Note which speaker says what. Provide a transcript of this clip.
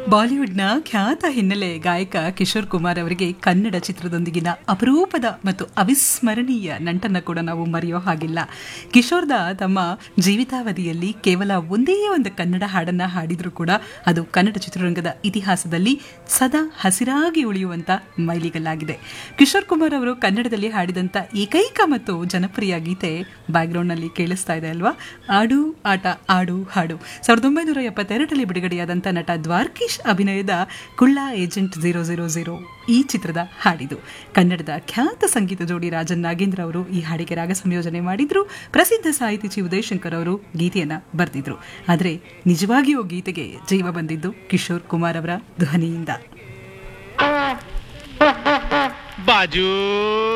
Speaker 1: ಬಾಲಿವುಡ್ನ ಖ್ಯಾತ ಹಿನ್ನೆಲೆ ಗಾಯಕ ಕಿಶೋರ್ ಕುಮಾರ್ ಅವರಿಗೆ ಕನ್ನಡ ಚಿತ್ರದೊಂದಿಗಿನ ಅಪರೂಪದ ಮತ್ತು ಅವಿಸ್ಮರಣೀಯ ನಂಟನ್ನು ಕೂಡ ನಾವು ಮರೆಯೋ ಹಾಗಿಲ್ಲ ಕಿಶೋರ್ದ ತಮ್ಮ ಜೀವಿತಾವಧಿಯಲ್ಲಿ ಕೇವಲ ಒಂದೇ ಒಂದು ಕನ್ನಡ ಹಾಡನ್ನ ಹಾಡಿದ್ರು ಕೂಡ ಅದು ಕನ್ನಡ ಚಿತ್ರರಂಗದ ಇತಿಹಾಸದಲ್ಲಿ ಸದಾ ಹಸಿರಾಗಿ ಉಳಿಯುವಂತ ಮೈಲಿಗಲ್ಲಾಗಿದೆ ಕಿಶೋರ್ ಕುಮಾರ್ ಅವರು ಕನ್ನಡದಲ್ಲಿ ಹಾಡಿದಂತ ಏಕೈಕ ಮತ್ತು ಜನಪ್ರಿಯ ಗೀತೆ ಬ್ಯಾಕ್ಗ್ರೌಂಡ್ನಲ್ಲಿ ಕೇಳಿಸ್ತಾ ಇದೆ ಅಲ್ವಾ ಆಡು ಆಟ ಆಡು ಹಾಡು ಸಾವಿರದ ಒಂಬೈನೂರ ಎಪ್ಪತ್ತೆರಡರಲ್ಲಿ ಬಿಡುಗಡೆಯಾದಂಥ ನಟ ದ್ವಾರ್ಕೀಶ್ ಅಭಿನಯದ ಕುಳ್ಳ ಏಜೆಂಟ್ ಝೀರೋ ಝೀರೋ ಝೀರೋ ಈ ಚಿತ್ರದ ಹಾಡಿದು ಕನ್ನಡದ ಖ್ಯಾತ ಸಂಗೀತ ಜೋಡಿ ರಾಜನ್ ನಾಗೇಂದ್ರ ಅವರು ಈ ಹಾಡಿಗೆ ರಾಗ ಸಂಯೋಜನೆ ಮಾಡಿದ್ರು ಪ್ರಸಿದ್ಧ ಸಾಹಿತಿ ಚಿ ಉದಯಶಂಕರ್ ಅವರು ಗೀತೆಯನ್ನ ಬರೆದಿದ್ರು ಆದರೆ ನಿಜವಾಗಿಯೂ ಗೀತೆಗೆ ಜೀವ ಬಂದಿದ್ದು ಕಿಶೋರ್ ಕುಮಾರ್ ಅವರ ಧ್ವನಿಯಿಂದ
Speaker 2: ಬಾಜು